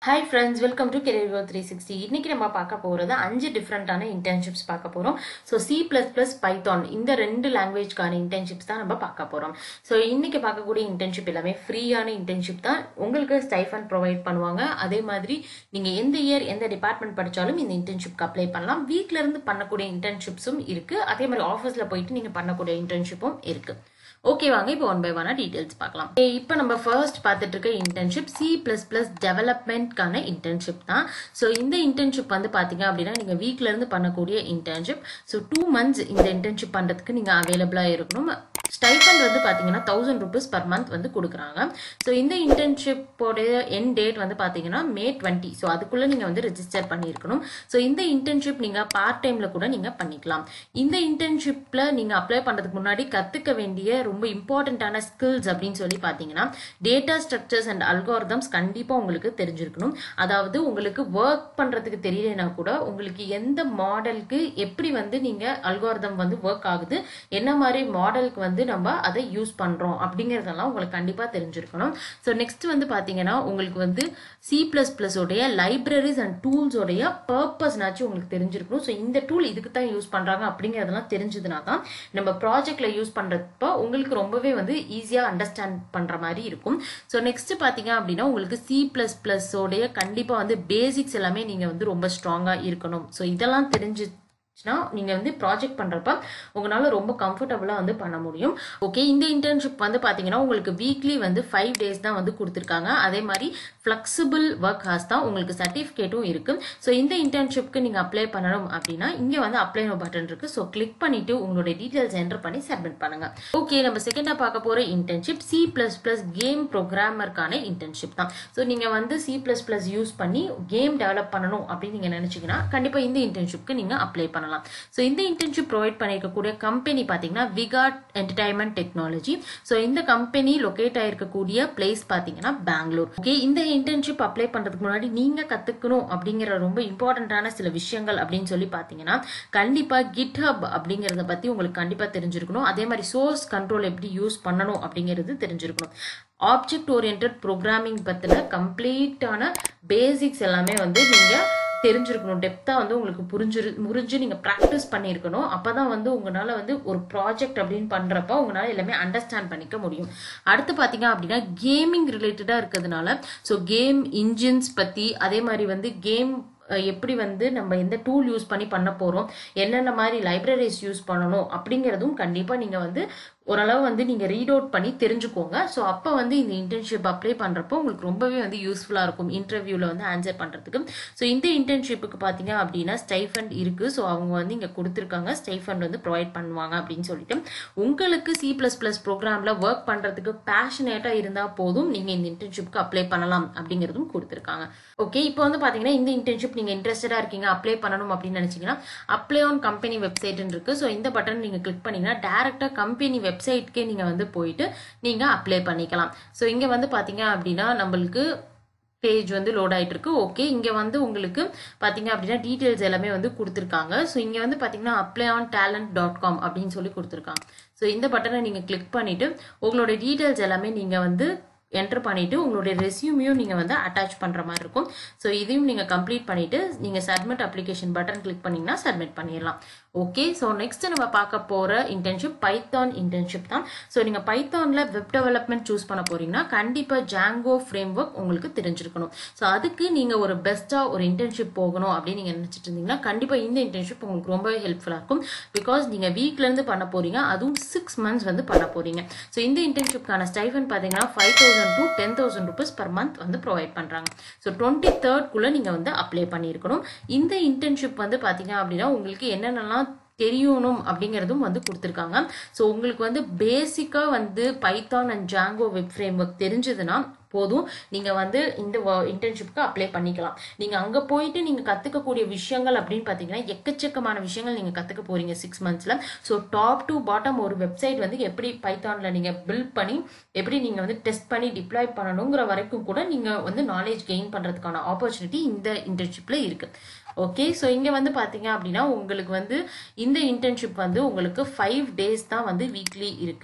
hi friends welcome to career three sixty இன்னைக்கு நம்ம பார்க்க போகிறது அஞ்சு டிஃப்ரெண்ட்டான இன்டர்ன்ஷிப்ஸ் பார்க்க போகிறோம் so C plus plus python இந்த ரெண்டு லாங்குவேஜ்க்கான இன்டர்ன்ஷிப்ஸ் தான் நம்ம பார்க்க போகிறோம் ஸோ இன்னைக்கு பார்க்கக்கூடிய இன்டர்ன்ஷிப் எல்லாமே ஃப்ரீயான இன்டர்ன்ஷிப் தான் உங்களுக்கு ஸ்டைஃபன் ப்ரொவைட் பண்ணுவாங்க அதே மாதிரி நீங்கள் எந்த இயர் எந்த டிபார்ட்மெண்ட் படித்தாலும் இந்த இன்டர்ன்ஷிப்க்கு அப்ளை பண்ணலாம் வீட்டில இருந்து பண்ணக்கூடிய இன்டர்ன்ஷிப்ஸும் இருக்குது அதே மாதிரி ஆஃபீஸில் போயிட்டு நீங்கள் பண்ணக்கூடிய இன்டர்ன்ஷிப்பும் இருக்குது ஓகே வாங்க இப்போ ஒன் பை ஒன்னா டீடைல்ஸ் பார்க்கலாம் இப்போ நம்ம ஃபர்ஸ்ட் பார்த்துட்டு இருக்க இன்டர்ன்ஷிப் சி பிளஸ் பிளஸ் டெவலப்மெண்ட்கான இன்டர்ன்ஷிப் தான் ஸோ இந்த இன்டர்ன்ஷிப் வந்து பார்த்தீங்க அப்படின்னா நீங்கள் வீட்டில இருந்து பண்ணக்கூடிய இன்டர்ன்ஷிப் ஸோ டூ மந்த்ஸ் இந்த இன்டர்ன்ஷிப் பண்ணுறதுக்கு நீங்கள் அவைலபிளாக இருக்கணும் ஸ்டைஃபண்ட் வந்து பார்த்தீங்கன்னா தௌசண்ட் ருபீஸ் பர் மந்த் வந்து கொடுக்குறாங்க ஸோ இந்த இன்டர்ன்ஷிப்போடைய என் டேட் வந்து பார்த்தீங்கன்னா மே டுவெண்ட்டி ஸோ அதுக்குள்ளே நீங்கள் வந்து ரெஜிஸ்டர் பண்ணியிருக்கணும் ஸோ இந்த இன்டர்ன்ஷிப் நீங்கள் பார்ட் டைமில் கூட நீங்கள் பண்ணிக்கலாம் இந்த இன்டர்ன்ஷிப்பில் நீங்கள் அப்ளை பண்ணுறதுக்கு முன்னாடி கற்றுக்க வேண்டிய ரொம்ப இம்பார்ட்டண்ட்டான ஸ்கில்ஸ் அப்படின்னு சொல்லி பார்த்தீங்கன்னா டேட்டா ஸ்ட்ரக்சர்ஸ் அண்ட் அல்காரிதம்ஸ் கண்டிப்பாக உங்களுக்கு தெரிஞ்சிருக்கணும் அதாவது உங்களுக்கு ஒர்க் பண்ணுறதுக்கு தெரியலனா கூட உங்களுக்கு எந்த மாடலுக்கு எப்படி வந்து நீங்கள் அல்காரிதம் வந்து ஒர்க் ஆகுது என்ன மாதிரி மாடலுக்கு வந்து நம்ம அதை யூஸ் பண்ணுறோம் அப்படிங்கிறதெல்லாம் உங்களுக்கு கண்டிப்பாக தெரிஞ்சிருக்கணும் ஸோ நெக்ஸ்ட் வந்து பார்த்தீங்கன்னா உங்களுக்கு வந்து சி ப்ளஸ் ப்ளஸ் உடைய லைப்ரரிஸ் அண்ட் டூல்ஸோடைய பர்பஸ்னாச்சும் உங்களுக்கு தெரிஞ்சிருக்கணும் ஸோ இந்த டூல் இதுக்கு தான் யூஸ் பண்ணுறாங்க அப்படிங்கிறதெல்லாம் தெரிஞ்சதுனா தான் நம்ம ப்ராஜெக்ட்ல யூஸ் பண்ணுறப்ப உங்களுக்கு ரொம்பவே வந்து ஈஸியாக அண்டர்ஸ்டாண்ட் பண்ணுற மாதிரி இருக்கும் ஸோ நெக்ஸ்ட் பார்த்தீங்க அப்படின்னா உங்களுக்கு சி ப்ளஸ் ப்ளஸோடைய கண்டிப்பாக வந்து பேசிக்ஸ் எல்லாமே நீங்கள் வந்து ரொம்ப ஸ்ட்ராங்காக இருக்கணும் ஸோ இதெல்லாம் தெரிஞ்சு நீங்க வந்து ப்ராஜெக்ட் பண்றப்ப உங்களால ரொம்ப கம்ஃபர்டபுளா வந்து பண்ண முடியும் ஓகே இந்த இன்டர்ன்ஷிப் வந்து பாத்தீங்கன்னா உங்களுக்கு வீக்லி வந்து ஃபைவ் டேஸ் தான் வந்து கொடுத்துருக்காங்க அதே மாதிரி ஃபிளெக்சிபிள் ஒர்க் ஹார்ஸ் தான் உங்களுக்கு சர்டிஃபிகேட்டும் இருக்கு ஸோ இந்த இன்டர்ன்ஷிப்க்கு நீங்க அப்ளை பண்ணணும் அப்படின்னா இங்க வந்து அப்ளை நோ பட்டன் இருக்கு ஸோ கிளிக் பண்ணிட்டு உங்களுடைய டீடைல்ஸ் என்டர் பண்ணி சப்மிட் பண்ணுங்க ஓகே நம்ம செகண்டா பார்க்க போற internship C plus plus game ப்ரோக்ராமருக்கான இன்டர்ன்ஷிப் தான் ஸோ நீங்க வந்து சி பிளஸ் பிளஸ் யூஸ் பண்ணி கேம் டெவலப் பண்ணணும் அப்படின்னு நீங்க நினைச்சீங்கன்னா கண்டிப்பா இந்த இன்டர்ன்ஷிப்க்கு நீங்க அப்ளை பண்ணலாம் பண்ணலாம் ஸோ இந்த இன்டர்ன்ஷிப் ப்ரொவைட் பண்ணியிருக்கக்கூடிய கம்பெனி பார்த்தீங்கன்னா விகாட் என்டர்டைன்மெண்ட் டெக்னாலஜி ஸோ இந்த கம்பெனி லொக்கேட் ஆயிருக்கக்கூடிய பிளேஸ் பார்த்தீங்கன்னா பெங்களூர் ஓகே இந்த இன்டர்ன்ஷிப் அப்ளை பண்ணுறதுக்கு முன்னாடி நீங்கள் கற்றுக்கணும் அப்படிங்கிற ரொம்ப இம்பார்ட்டண்ட்டான சில விஷயங்கள் அப்படின்னு சொல்லி பார்த்தீங்கன்னா கண்டிப்பாக கிட்ஹப் அப்படிங்கிறத பற்றி உங்களுக்கு கண்டிப்பாக தெரிஞ்சிருக்கணும் அதே மாதிரி சோர்ஸ் கண்ட்ரோல் எப்படி யூஸ் பண்ணணும் அப்படிங்கிறது தெரிஞ்சிருக்கணும் ஆப்ஜெக்ட் ஓரியன்ட் ப்ரோக்ராமிங் பற்றின கம்ப்ளீட்டான பேசிக்ஸ் எல்லாமே வந்து நீங்கள் தெரிஞ்சிருக்கணும் டெப்த்தாக வந்து உங்களுக்கு புரிஞ்சு புரிஞ்சு நீங்கள் ப்ராக்டிஸ் பண்ணியிருக்கணும் அப்போ தான் வந்து உங்களால் வந்து ஒரு ப்ராஜெக்ட் அப்படின்னு பண்ணுறப்ப உங்களால் எல்லாமே அண்டர்ஸ்டாண்ட் பண்ணிக்க முடியும் அடுத்து பார்த்தீங்க அப்படின்னா கேமிங் ரிலேட்டடாக இருக்கிறதுனால ஸோ கேம் இன்ஜின்ஸ் பற்றி அதே மாதிரி வந்து கேம் எப்படி வந்து நம்ம எந்த டூல் யூஸ் பண்ணி பண்ண போகிறோம் என்னென்ன மாதிரி லைப்ரரிஸ் யூஸ் பண்ணணும் அப்படிங்கிறதும் கண்டிப்பாக நீங்கள் வந்து ஓரளவு வந்து நீங்கள் ரீட் அவுட் பண்ணி தெரிஞ்சுக்கோங்க ஸோ அப்போ வந்து இந்த இன்டர்ன்ஷிப் அப்ளை பண்ணுறப்போ உங்களுக்கு ரொம்பவே வந்து யூஸ்ஃபுல்லாக இருக்கும் இன்டர்வியூவில் வந்து ஆன்சர் பண்ணுறதுக்கு ஸோ இந்த இன்டர்ன்ஷிப்புக்கு பார்த்தீங்க அப்படின்னா ஸ்டைஃபண்ட் இருக்குது ஸோ அவங்க வந்து இங்கே கொடுத்துருக்காங்க ஸ்டைஃபண்ட் வந்து ப்ரொவைட் பண்ணுவாங்க அப்படின்னு சொல்லிட்டு உங்களுக்கு சி ப்ளஸ் ப்ளஸ் ப்ரோக்ராமில் ஒர்க் பண்ணுறதுக்கு பேஷனேட்டாக இருந்தால் போதும் நீங்கள் இந்த இன்டர்ன்ஷிப்க்கு அப்ளை பண்ணலாம் அப்படிங்கிறதும் கொடுத்துருக்காங்க ஓகே இப்போ வந்து பார்த்தீங்கன்னா இந்த இன்டர்ன்ஷிப் நீங்கள் இன்ட்ரெஸ்டடாக இருக்கீங்க அப்ளை பண்ணணும் அப்படின்னு நினச்சிங்கன்னா அப்ளை ஆன் கம்பெனி வெப்சைட்னு இருக்குது ஸோ இந்த பட்டன் நீங்கள் கிளிக் பண்ணிங்கன்னா டேரெக்டாக கம்பெனி வெப் வெப்சைட்கே நீங்கள் வந்து போயிட்டு நீங்கள் அப்ளை பண்ணிக்கலாம் ஸோ இங்கே வந்து பார்த்தீங்க அப்படின்னா நம்மளுக்கு பேஜ் வந்து லோட் ஆகிட்டு இருக்கு ஓகே இங்கே வந்து உங்களுக்கு பார்த்தீங்க அப்படின்னா டீட்டெயில்ஸ் எல்லாமே வந்து கொடுத்துருக்காங்க ஸோ இங்கே வந்து பார்த்தீங்கன்னா apply on talent dot com அப்படின்னு சொல்லி கொடுத்துருக்காங்க ஸோ இந்த பட்டனை நீங்கள் கிளிக் பண்ணிவிட்டு உங்களோட டீட்டெயில்ஸ் எல்லாமே நீங்கள் வந்து என்டர் பண்ணிவிட்டு உங்களுடைய ரெசியூமையும் நீங்கள் வந்து அட்டாச் பண்ணுற மாதிரி இருக்கும் ஸோ இதையும் நீங்கள் கம்ப்ளீட் பண்ணிவிட்டு நீங்கள் சப்மிட் அப்ளிகேஷன் பட்டன் கிளிக் பண்ணிங்கன்னா சப்மிட் பண்ணிடலாம் ஓகே ஸோ நெக்ஸ்ட் நம்ம பார்க்க போகிற இன்டர்ன்ஷிப் பைத்தான் இன்டர்ன்ஷிப் தான் ஸோ நீங்கள் பைத்தானில் வெப் டெவலப்மெண்ட் சூஸ் பண்ண போகிறீங்கன்னா கண்டிப்பாக ஜாங்கோ ஃப்ரேம் ஒர்க் உங்களுக்கு தெரிஞ்சிருக்கணும் ஸோ அதுக்கு நீங்கள் ஒரு பெஸ்ட்டாக ஒரு இன்டர்ன்ஷிப் போகணும் அப்படின்னு நீங்கள் நினச்சிட்டு இருந்தீங்கன்னா கண்டிப்பாக இந்த இன்டர்ன்ஷிப் உங்களுக்கு ரொம்பவே ஹெல்ப்ஃபுல்லாக இருக்கும் பிகாஸ் நீங்கள் வீக்லேருந்து பண்ண போகிறீங்க அதுவும் சிக்ஸ் மந்த்ஸ் வந்து பண்ண போகிறீங்க ஸோ இந்த இன்டர்ன்ஷிப்கான ஸ்டைஃபன் பார்த்தீங்கன்னா five thousand to ten thousand rupees per month வந்து ப்ரொவைட் பண்ணுறாங்க ஸோ டுவெண்ட்டி தேர்ட்குள்ளே நீங்கள் வந்து அப்ளை பண்ணியிருக்கணும் இந்த இன்டர்ன்ஷிப் வந்து பார்த்தீங்க அப்படின்னா உங்களுக்கு என்னென்னலாம் தெரியணும் அப்படிங்கிறதும் வந்து கொடுத்துருக்காங்க ஸோ உங்களுக்கு வந்து பேசிக்காக வந்து python and Django web framework தெரிஞ்சதுன்னா போதும் நீங்கள் வந்து இந்த இன்டர்ன்ஷிப்க்கு அப்ளை பண்ணிக்கலாம் நீங்கள் அங்கே போயிட்டு நீங்கள் கற்றுக்கக்கூடிய விஷயங்கள் அப்படின்னு பார்த்தீங்கன்னா எக்கச்சக்கமான விஷயங்கள் நீங்கள் கற்றுக்க போகிறீங்க சிக்ஸ் மந்த்ஸில் ஸோ டாப் டு பாட்டம் ஒரு வெப்சைட் வந்து எப்படி பைத்தானில் நீங்கள் பில்ட் பண்ணி எப்படி நீங்கள் வந்து டெஸ்ட் பண்ணி டிப்ளாய் பண்ணணுங்கிற வரைக்கும் கூட நீங்கள் வந்து நாலேஜ் கெயின் பண்ணுறதுக்கான ஆப்பர்ச்சுனிட்டி இந்த இன்டர்ன்ஷிப்பில் இருக்குது ஓகே ஸோ இங்கே வந்து பார்த்தீங்க அப்படின்னா உங்களுக்கு வந்து இந்த இன்டர்ன்ஷிப் வந்து உங்களுக்கு ஃபைவ் டேஸ் தான் வந்து வீக்லி இருக்குது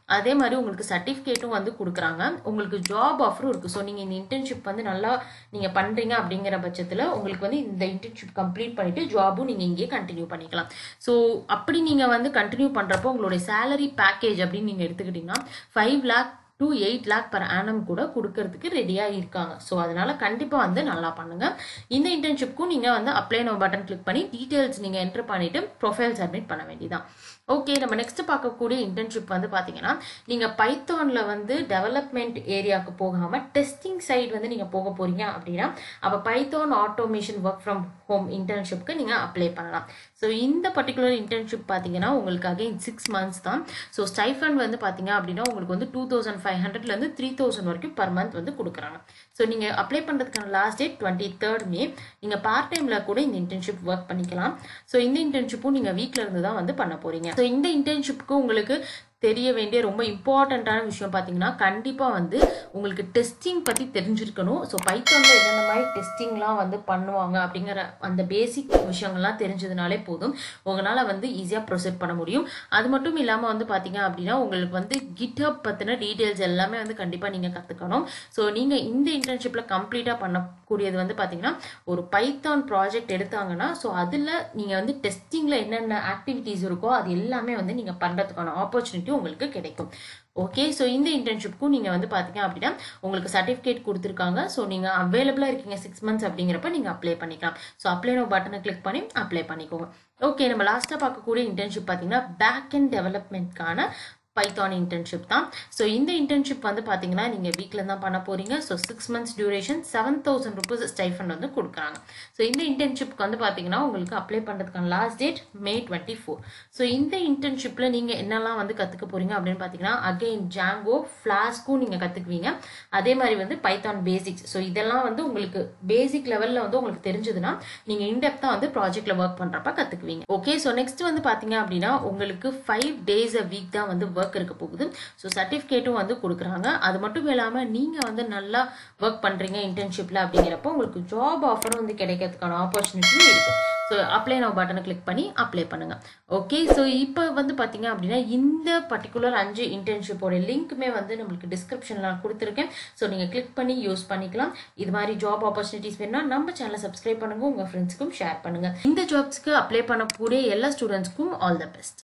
அதே மாதிரி உங்களுக்கு சர்டிஃபிகேட்டும் வந்து கொடுக்குறாங்க உங்களுக்கு ஜாப் ஆஃபரும் இருக்குது ஸோ நீங்கள் இந்த இன்டர்ன்ஷிப் வந்து நல்லா நீங்கள் பண்ணுறீங்க அப்படிங்கிற பட்சத்தில் உங்களுக்கு வந்து இந்த இன்டர்ன்ஷிப் கம்ப்ளீட் பண்ணிவிட்டு ஜாபும் நீங்கள் இங்கேயே கண்டினியூ பண்ணிக்கலாம் ஸோ அப்படி நீங்கள் வந்து கண்டினியூ பண்ணுறப்போ உங்களுடைய சேலரி பேக்கேஜ் அப்படின்னு நீங்கள் எடுத்துக்கிட்டிங்கன்னா five lakh to eight lakh per annum கூட கொடுக்கறதுக்கு ரெடியாக இருக்காங்க ஸோ அதனால கண்டிப்பாக வந்து நல்லா பண்ணுங்க இந்த இன்டர்ன்ஷிப்க்கும் நீங்கள் வந்து அப்ளை நோ பட்டன் கிளிக் பண்ணி டீட்டெயில்ஸ் நீங்கள் என்ட்ரு பண்ணிட்டு ப்ரொஃபைல் சப்மிட் பண்ண வேண்டியதான் ஓகே நம்ம நெக்ஸ்ட் பார்க்கக்கூடிய இன்டர்ன்ஷிப் வந்து பார்த்தீங்கன்னா நீங்கள் பைத்தானில் வந்து டெவலப்மெண்ட் ஏரியாவுக்கு போகாமல் டெஸ்டிங் சைடு வந்து நீங்கள் போக போகிறீங்க அப்படின்னா அப்போ python automation work from home இன்டர்ன்ஷிப்க்கு நீங்கள் அப்ளை பண்ணலாம் ஸோ இந்த பர்டிகுலர் இன்டர்ன்ஷிப் பார்த்தீங்கன்னா உங்களுக்கு அகைன் சிக்ஸ் மந்த்ஸ் தான் ஸோ ஸ்டைஃபண்ட் வந்து பார்த்தீங்க அப்படின்னா உங்களுக்கு வந்து டூ தௌசண்ட் ஃபைவ் ஹண்ட்ரட்லேருந்து த்ரீ தௌசண்ட் வரைக்கும் பர் மந்த் வந்து கொடுக்குறாங்க ஸோ நீங்கள் அப்ளை பண்ணுறதுக்கான last date twenty third May நீங்கள் பார்ட் டைமில் கூட இந்த இன்டர்ன்ஷிப் ஒர்க் பண்ணிக்கலாம் ஸோ இந்த இன்டர்ன்ஷிப்பும் நீங்கள் வீட்டில் இருந்து தான் வந்து பண்ண போகிறீங்க ஸோ இந்த இன்டர்ன்ஷிப்புக்கு உங்களுக்கு தெரிய வேண்டிய ரொம்ப இம்பார்ட்டண்ட்டான விஷயம் பார்த்தீங்கன்னா கண்டிப்பாக வந்து உங்களுக்கு டெஸ்டிங் பற்றி தெரிஞ்சிருக்கணும் ஸோ பைத்தானில் என்னென்ன மாதிரி டெஸ்டிங்லாம் வந்து பண்ணுவாங்க அப்படிங்கிற அந்த பேசிக் விஷயங்கள்லாம் தெரிஞ்சதுனாலே போதும் உங்களால் வந்து ஈஸியாக ப்ரொசீட் பண்ண முடியும் அது மட்டும் இல்லாமல் வந்து பார்த்தீங்க அப்படின்னா உங்களுக்கு வந்து கிட்ஹப் பற்றின டீட்டெயில்ஸ் எல்லாமே வந்து கண்டிப்பாக நீங்கள் கற்றுக்கணும் ஸோ நீங்கள் இந்த இன்டர்ன்ஷிப்பில் கம்ப்ளீட்டாக பண்ணக்கூடியது வந்து பார்த்தீங்கன்னா ஒரு பைத்தான் ப்ராஜெக்ட் எடுத்தாங்கன்னா ஸோ அதில் நீங்கள் வந்து டெஸ்டிங்கில் என்னென்ன ஆக்டிவிட்டீஸ் இருக்கோ அது எல்லாமே வந்து நீங்கள் பண்ணுறதுக்கான ஆப்பர்ச்சுனிட்டி உங்களுக்கு கிடைக்கும் ஓகே ஸோ இந்த இன்டர்ன்ஷிப்க்கும் நீங்கள் வந்து பார்த்தீங்க அப்படின்னா உங்களுக்கு சர்டிஃபிகேட் கொடுத்துருக்காங்க ஸோ நீங்கள் அவைலபிளாக இருக்கீங்க சிக்ஸ் மந்த்ஸ் அப்படிங்கிறப்ப நீங்கள் அப்ளை பண்ணிக்கலாம் ஸோ அப்ளை நோ பட்டனை கிளிக் பண்ணி அப்ளை பண்ணிக்கோங்க ஓகே நம்ம லாஸ்ட்டாக பார்க்கக்கூடிய இன்டர்ன்ஷிப் பார்த்தீங்கன்னா பேக் அண்ட் டெவலப்மெண்ட்கான பைத்தான் இன்டர்ன்ஷிப் தான் ஸோ இந்த இன்டர்ன்ஷிப் வந்து பார்த்தீங்கன்னா நீங்கள் வீட்டில் தான் பண்ண போகிறீங்க so six months duration seven thousand rupees stipend வந்து கொடுக்குறாங்க ஸோ இந்த இன்டர்ன்ஷிப்க்கு வந்து பார்த்தீங்கன்னா உங்களுக்கு அப்ளை பண்ணுறதுக்கான last date May twenty four so இந்த இன்டர்ன்ஷிப்பில் நீங்கள் என்னெல்லாம் வந்து கற்றுக்க போகிறீங்க அப்படின்னு பார்த்தீங்கன்னா அகெயின் ஜாங்கோ ஃப்ளாஸ்க்கும் நீங்கள் கற்றுக்குவீங்க அதே மாதிரி வந்து பைத்தான் பேசிக்ஸ் ஸோ இதெல்லாம் வந்து உங்களுக்கு பேசிக் லெவலில் வந்து உங்களுக்கு தெரிஞ்சதுன்னா நீங்கள் இன்டெப்த்தாக வந்து ப்ராஜெக்டில் ஒர்க் பண்ணுறப்ப கற்றுக்குவீங்க ஓகே ஸோ நெக்ஸ்ட் வந்து பார்த்தீங்க அப்படின்னா உங்களுக்கு ஃபைவ் டேஸ் அ வீக் தான் வந்து ஒர்க் இருக்க போகுது ஸோ சர்டிஃபிகேட்டும் வந்து கொடுக்குறாங்க அது மட்டும் இல்லாமல் நீங்கள் வந்து நல்லா ஒர்க் பண்ணுறீங்க இன்டர்ன்ஷிப்பில் அப்படிங்கிறப்போ உங்களுக்கு ஜாப் ஆஃபரும் வந்து கிடைக்கிறதுக்கான ஆப்பர்ச்சுனிட்டியும் இருக்குது ஸோ அப்ளை நோ பட்டனை கிளிக் பண்ணி அப்ளை பண்ணுங்கள் ஓகே ஸோ இப்போ வந்து பார்த்தீங்க அப்படின்னா இந்த பர்டிகுலர் அஞ்சு இன்டர்ன்ஷிப்போட லிங்க்குமே வந்து நம்மளுக்கு டிஸ்கிரிப்ஷனில் நான் கொடுத்துருக்கேன் ஸோ நீங்கள் கிளிக் பண்ணி யூஸ் பண்ணிக்கலாம் இது மாதிரி ஜாப் ஆப்பர்ச்சுனிட்டிஸ் வேணும்னா நம்ம சேனலை சப்ஸ்கிரைப் பண்ணுங்கள் உங்கள் ஃப்ரெண்ட்ஸ்க்கும் ஷேர் பண்ணுங்கள் இந்த ஜாப்ஸ்க்கு அப்ளை பண்ணக்கூடிய எல்லா ஸ்டூடெண்ட்ஸ்க்கும் ஆல் த பெஸ்ட்